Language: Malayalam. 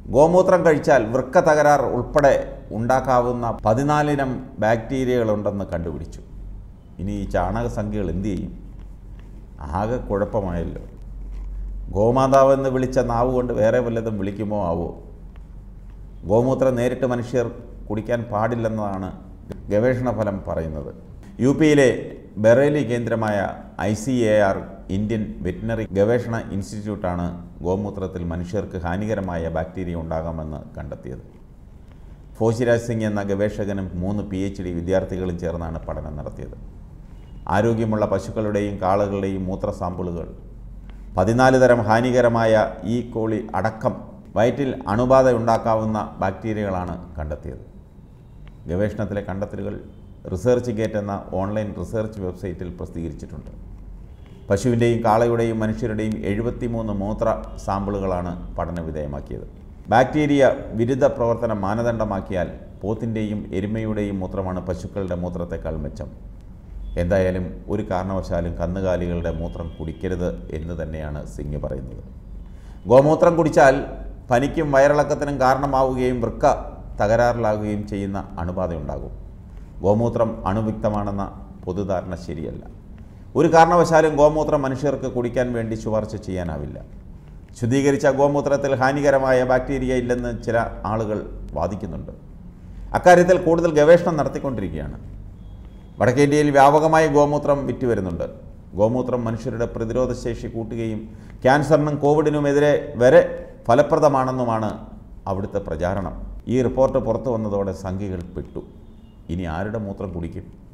ഗോമൂത്രം കഴിച്ചാൽ വൃക്ക തകരാർ ഉൾപ്പെടെ ഉണ്ടാക്കാവുന്ന പതിനാലിനം ബാക്ടീരിയകളുണ്ടെന്ന് കണ്ടുപിടിച്ചു ഇനി ഈ ചാണകസംഖ്യകൾ എന്തു ചെയ്യും ആകെ കുഴപ്പമായല്ലോ ഗോമാതാവെന്ന് വിളിച്ച നാവ് കൊണ്ട് വേറെ വല്ലതും വിളിക്കുമോ ആവോ ഗോമൂത്രം നേരിട്ട് മനുഷ്യർ കുടിക്കാൻ പാടില്ലെന്നതാണ് ഗവേഷണ ഫലം പറയുന്നത് യു പിയിലെ ബറേലി കേന്ദ്രമായ I C A R Indian veterinary ഗവേഷണ ഇൻസ്റ്റിറ്റ്യൂട്ടാണ് ഗോമൂത്രത്തിൽ മനുഷ്യർക്ക് ഹാനികരമായ ബാക്ടീരിയ ഉണ്ടാകാമെന്ന് കണ്ടെത്തിയത് ഫോശിരാജ് സിംഗ് എന്ന ഗവേഷകനും മൂന്ന് പി എച്ച് ഡി വിദ്യാർത്ഥികളും ചേർന്നാണ് പഠനം നടത്തിയത് ആരോഗ്യമുള്ള പശുക്കളുടെയും കാളകളുടെയും മൂത്ര സാമ്പിളുകൾ പതിനാല് തരം ഹാനികരമായ ഈ കോളി അടക്കം വയറ്റിൽ അണുബാധ ഉണ്ടാക്കാവുന്ന ബാക്ടീരിയകളാണ് കണ്ടെത്തിയത് ഗവേഷണത്തിലെ കണ്ടെത്തലുകൾ റിസർച്ച് ഗേറ്റ് എന്ന ഓൺലൈൻ റിസർച്ച് വെബ്സൈറ്റിൽ പ്രസിദ്ധീകരിച്ചിട്ടുണ്ട് പശുവിൻ്റെയും കാളയുടെയും മനുഷ്യരുടെയും എഴുപത്തിമൂന്ന് മൂത്ര സാമ്പിളുകളാണ് പഠന വിധേയമാക്കിയത് ബാക്ടീരിയ വിരുദ്ധ പ്രവർത്തനം മാനദണ്ഡമാക്കിയാൽ പോത്തിൻ്റെയും എരുമയുടെയും മൂത്രമാണ് പശുക്കളുടെ മൂത്രത്തെക്കാൾ മെച്ചം എന്തായാലും ഒരു കാരണവശാലും കന്നുകാലികളുടെ മൂത്രം കുടിക്കരുത് എന്ന് തന്നെയാണ് സിംഗ് പറയുന്നത് ഗോമൂത്രം കുടിച്ചാൽ പനിക്കും വയറിളക്കത്തിനും കാരണമാവുകയും വൃക്ക തകരാറിലാകുകയും ചെയ്യുന്ന അണുബാധയുണ്ടാകും ഗോമൂത്രം അണുവിക്തമാണെന്ന പൊതുധാരണ ശരിയല്ല ഒരു കാരണവശാലും ഗോമൂത്രം മനുഷ്യർക്ക് കുടിക്കാൻ വേണ്ടി ശുപാർശ ചെയ്യാനാവില്ല ശുദ്ധീകരിച്ച ഗോമൂത്രത്തിൽ ഹാനികരമായ ബാക്ടീരിയ ഇല്ലെന്ന് ചില ആളുകൾ വാദിക്കുന്നുണ്ട് അക്കാര്യത്തിൽ കൂടുതൽ ഗവേഷണം നടത്തിക്കൊണ്ടിരിക്കുകയാണ് വടക്കേന്ത്യയിൽ വ്യാപകമായി ഗോമൂത്രം വിറ്റുവരുന്നുണ്ട് ഗോമൂത്രം മനുഷ്യരുടെ പ്രതിരോധശേഷി കൂട്ടുകയും ക്യാൻസറിനും കോവിഡിനുമെതിരെ വരെ ഫലപ്രദമാണെന്നുമാണ് അവിടുത്തെ പ്രചാരണം ഈ റിപ്പോർട്ട് പുറത്തു വന്നതോടെ സംഖ്യകൾ പെട്ടു ഇനി ആരുടെ മൂത്രം കുടിക്കും